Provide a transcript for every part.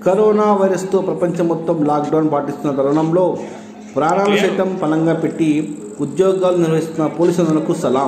Corona వైరస్తో ప్రపంచం మొత్తం lockdown పాటిస్తున్న తరుణంలో ప్రాణాలు సైతం పణంగా పెట్టి ఉద్యోగాలు నిర్వహిస్తున్న పోలీసులకు సలాం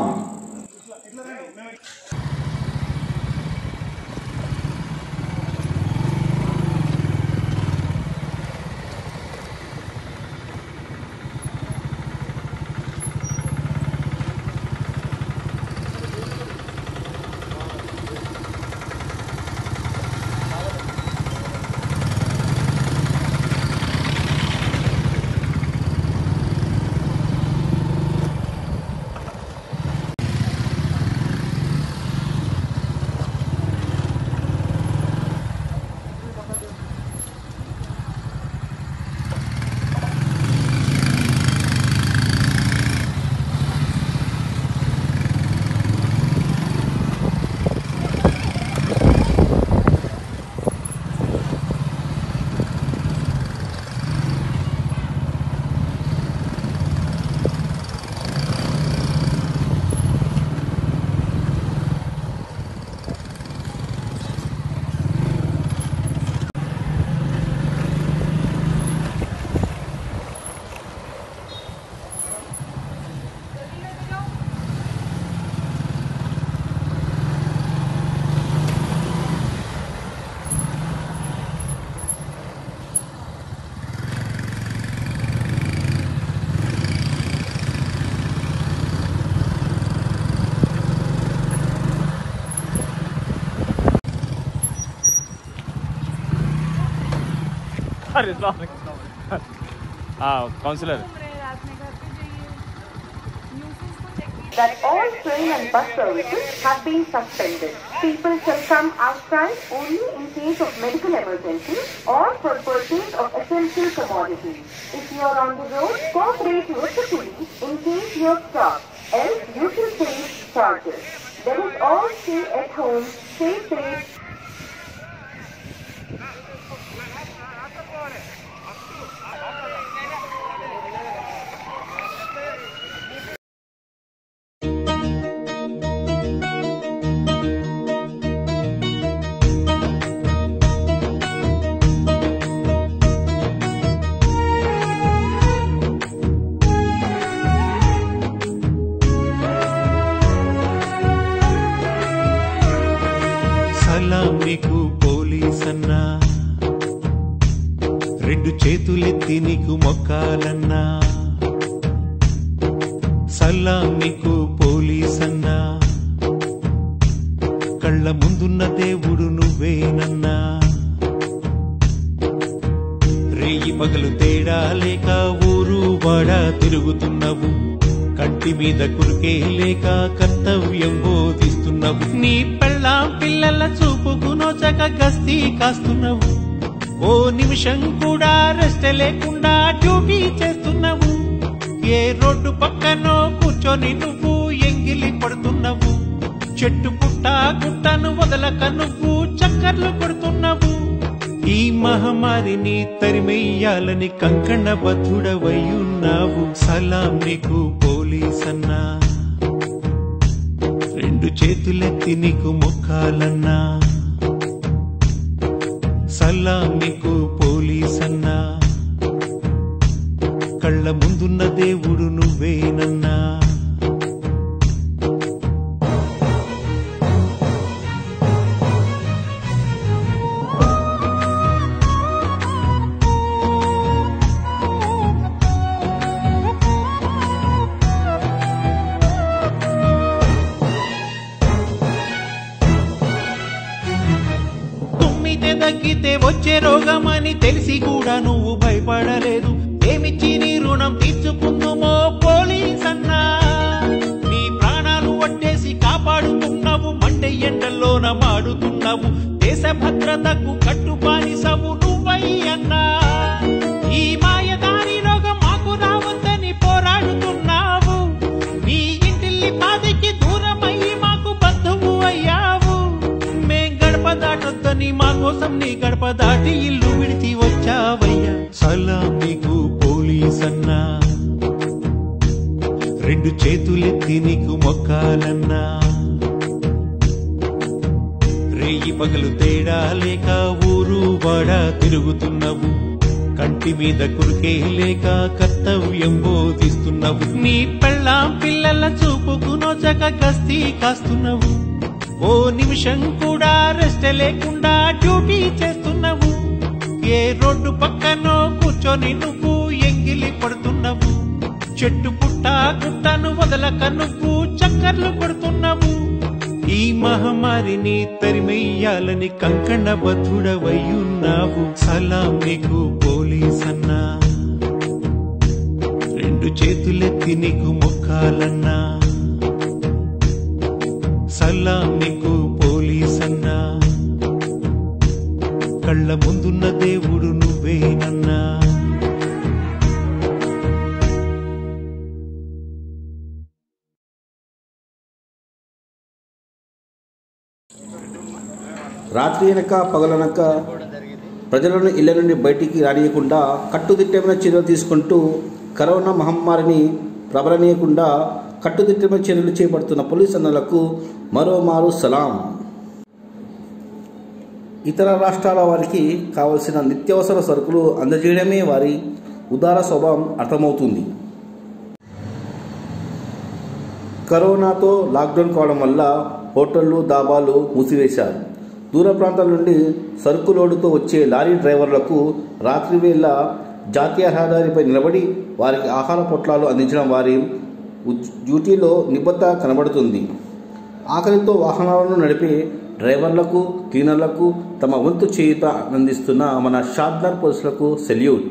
अरे हाँ counsellor that all train and bus services have been suspended. People shall come outside only in case of medical emergency or for purchase of essential commodities. If you are on the road, cooperate with the police in case you are stopped. Else you shall face charges. Let us all stay at home, stay safe, సలాం నీకు police అన్నా రెండు చేతులెత్తి నీకు మొక్కాలన్నా సలాం నీకు police అన్నా కళ్ళ ముందున్న దేవుడు నువ్వేనన్నా రేయి పగలు తేడా లేక ఊరు వాడ తిరుగుతున్నవు కంటి మీద కురికే లేక కర్తవ్యం బోధిస్తున్నావు నీ పెళ్ళాం పిల్లల చూపుకు నోచక గస్తీ కాస్తున్నావు ఓ నిమిషం కూడా రెస్ట్ లేకుండా డ్యూటీ చేస్తున్నావు ఏ రోడ్డు పక్కనో కూర్చొని నువ్వు ఎంగిలి పడుతున్నావు చెట్టు పుట్ట గుట్టను వదలక నువ్వు చక్కర్లు కొడుతున్నావు ఈ మహమ్మారిని తరిమెయ్యాలని కంకణ బద్ధుడవయ్యున్నావు సలాం నీకు పోలీస్ అన్నా రెండు చేతులెత్తి నీకు మొక్కాలన్నా సలాం నీకు పోలీస్ అన్నా కళ్ళ ముందున్న దేవుడు నువ్వేనన్నా తుమ్మితే తగ్గితే వచ్చే రోగమని తెలిసి కూడా నువ్వు భయపడలేదు ఏమిచ్చి నీ రుణం తీర్చుకుందుమో పోలీస్ అన్నా నీ ప్రాణాలు ఒట్టేసి కాపాడుతున్నావు మండే ఎండల్లోన మాడుతున్నావు దేశ భద్రతకు కట్టుబానిసవు నువ్వై అన్నా ఈ మాయదారి రోగం మాకు రావద్దని పోరాడుతున్నావు నీ ఇంటిల్లి పాదికి దూరమయ్యి మాకు బంధువు అయ్యావు మేం గడప దాటొద్దని మా కోసం నీ గడప దాటి ఇల్లు విడిచి వచ్చావయ్యా సలాం నీకు పోలీస్ అన్నా రెండు చేతులెత్తి నీకు మొక్కాలన్నా రేయి పగలు తేడా లేక ఊరు వాడ తిరుగుతున్నవు కంటి మీద కురికే లేక కర్తవ్యం బోధిస్తున్నవు నీ పెళ్ళాం పిల్లల చూపుకు నోచక గస్తీ కాస్తున్నవు ఓ నిమిషం కూడా రెస్ట్ లేకుండా డ్యూటీ చేస్తున్నావు ఏ రోడ్డు పక్కనో కూర్చొని నువ్వు ఎంగిలి పడుతున్నావు చెట్టు పుట్ట గుట్టను వదలక నువ్వు చక్కర్లు కొడుతున్నావు ఈ మహమ్మారిని తరిమెయ్యాలని కంకణ బద్ధుడవయ్యున్నావు సలాం నీకు పోలీస్ అన్నా రెండు చేతులెత్తి నీకు మొక్కాలన్నా సలాం నీకు పోలీస్ అన్నా కళ్ళ ముందున్న దేవుడు నువ్వేనన్నా రాత్రి అనక పగలనక ప్రజలను ఇళ్ల నుండి బయటికి రానియకుండా కట్టుదిట్టమైన చర్యలు తీసుకుంటూ కరోనా మహమ్మారిని ప్రబలనీయకుండా కట్టుదిట్టమైన చర్యలు చేపడుతున్న పోలీస్ అన్నలకు మరోమారు సలాం ఇతర రాష్ట్రాల వారికి కావలసిన నిత్యావసర సరుకులు అందజేయడమే వారి ఉదార స్వభావం అర్థమవుతుంది కరోనాతో లాక్డౌన్ కావడం వల్ల హోటళ్లు దాబాలు మూసివేశారు దూర ప్రాంతాల నుండి సరుకు లోడుతో వచ్చే లారీ డ్రైవర్లకు రాత్రి వేళ జాతీయ రహదారిపై నిలబడి వారికి ఆహార పొట్లాలు అందించడం వారి ఉజ్- డ్యూటీలో నిబద్ధత కనబడుతుంది ఆకలితో వాహనాలను నడిపే డ్రైవర్లకు క్లీనర్లకు తమ వంతు చేయుత అందిస్తున్న మన షాద్నర్ పోలీసులకు సెల్యూట్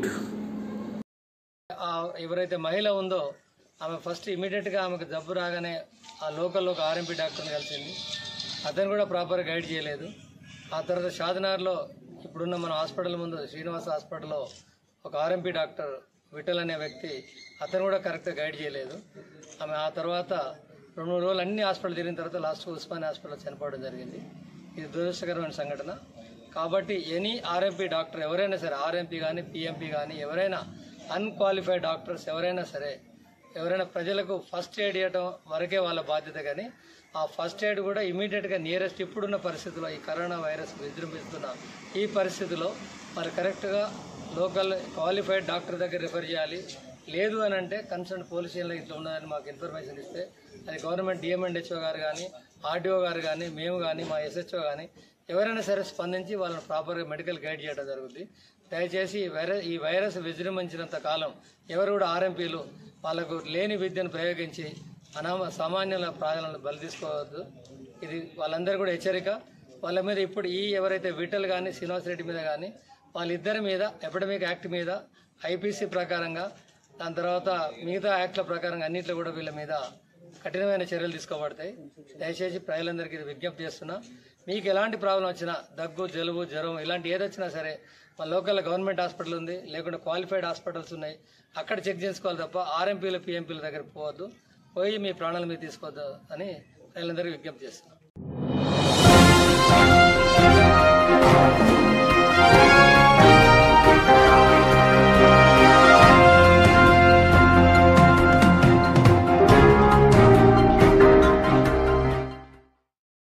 ఆ ఎవరైతే మహిళ ఉందో ఆమె ఫస్ట్ ఇమీడియట్ గా ఆమెకు జబ్బు రాగానే ఆ లోకల్లో ఒక ఆర్ఎంపీ డాక్టర్ని కలిసింది అతను కూడా ప్రాపర్ గైడ్ చేయలేదు ఆ తర్వాత షాద్నగర్లో ఇప్పుడున్న మన హాస్పిటల్ ముందు శ్రీనివాస హాస్పిటల్లో ఒక ఆర్ఎంపీ డాక్టర్ విఠల్ అనే వ్యక్తి అతను కూడా కరెక్ట్గా గైడ్ చేయలేదు ఆమె ఆ తర్వాత రెండు మూడు రోజులు అన్ని హాస్పిటల్ తిరిగిన తర్వాత లాస్ట్ ఉస్మాన్ హాస్పిటల్ చనిపోవడం జరిగింది ఇది దురదృష్టకరమైన సంఘటన కాబట్టి ఎనీ ఆర్ఎంపీ డాక్టర్ ఎవరైనా సరే ఆర్ఎంపీ కానీ పిఎంపీ కానీ ఎవరైనా అన్క్వాలిఫైడ్ డాక్టర్స్ ఎవరైనా సరే ఎవరైనా ప్రజలకు ఫస్ట్ ఎయిడ్ ఇవ్వటం వరకే వాళ్ళ బాధ్యత కానీ ఆ ఫస్ట్ ఎయిడ్ కూడా ఇమీడియట్గా నియరెస్ట్ ఇప్పుడున్న పరిస్థితిలో ఈ కరోనా వైరస్ విజృంభిస్తున్న ఈ పరిస్థితిలో మరి కరెక్ట్గా లోకల్ క్వాలిఫైడ్ డాక్టర్ దగ్గర రిఫర్ చేయాలి లేదు అని అంటే కన్సర్న్ పోలీస్ స్టేషన్లో ఇట్లా ఉన్నదని మాకు ఇన్ఫర్మేషన్ ఇస్తే అది గవర్నమెంట్ డిఎంఎండ్హెచ్ఓ గారు కానీ ఆర్డీఓ గారు కానీ మేము కానీ మా ఎస్హెచ్ఓ కానీ ఎవరైనా సరే స్పందించి వాళ్ళని ప్రాపర్గా మెడికల్ గైడ్ చేయడం జరుగుతుంది దయచేసి ఈ వైరస్ ఈ వైరస్ విజృంభించినంత కాలం ఎవరు కూడా ఆర్ఎంపీలు వాళ్ళకు లేని విద్యను ప్రయోగించి అనామ సామాన్యుల ప్రాణాలను బలి తీసుకోవద్దు ఇది వాళ్ళందరూ కూడా హెచ్చరిక వాళ్ళ మీద ఇప్పుడు ఈ ఎవరైతే విఠల్ కానీ శ్రీనివాస్ రెడ్డి మీద కానీ వాళ్ళిద్దరి మీద ఎపిడమిక్ యాక్ట్ మీద ఐపీసీ ప్రకారంగా దాని తర్వాత మిగతా యాక్ట్ల ప్రకారంగా అన్నింటిలో కూడా వీళ్ళ మీద కఠినమైన చర్యలు తీసుకోబడతాయి దయచేసి ప్రజలందరికీ ఇది విజ్ఞప్తి చేస్తున్నా మీకు ఎలాంటి ప్రాబ్లం వచ్చినా దగ్గు జలుబు జ్వరం ఇలాంటి ఏది వచ్చినా సరే మా లోకల్ గవర్నమెంట్ హాస్పిటల్ ఉంది లేకుంటే క్వాలిఫైడ్ హాస్పిటల్స్ ఉన్నాయి అక్కడ చెక్ చేసుకోవాలి తప్ప ఆర్ఎంపీలు పిఎంపీల దగ్గర పోవద్దు పోయి మీ ప్రాణాల మీద తీసుకోవద్దు అని ప్రజలందరికీ విజ్ఞప్తి చేస్తున్నాం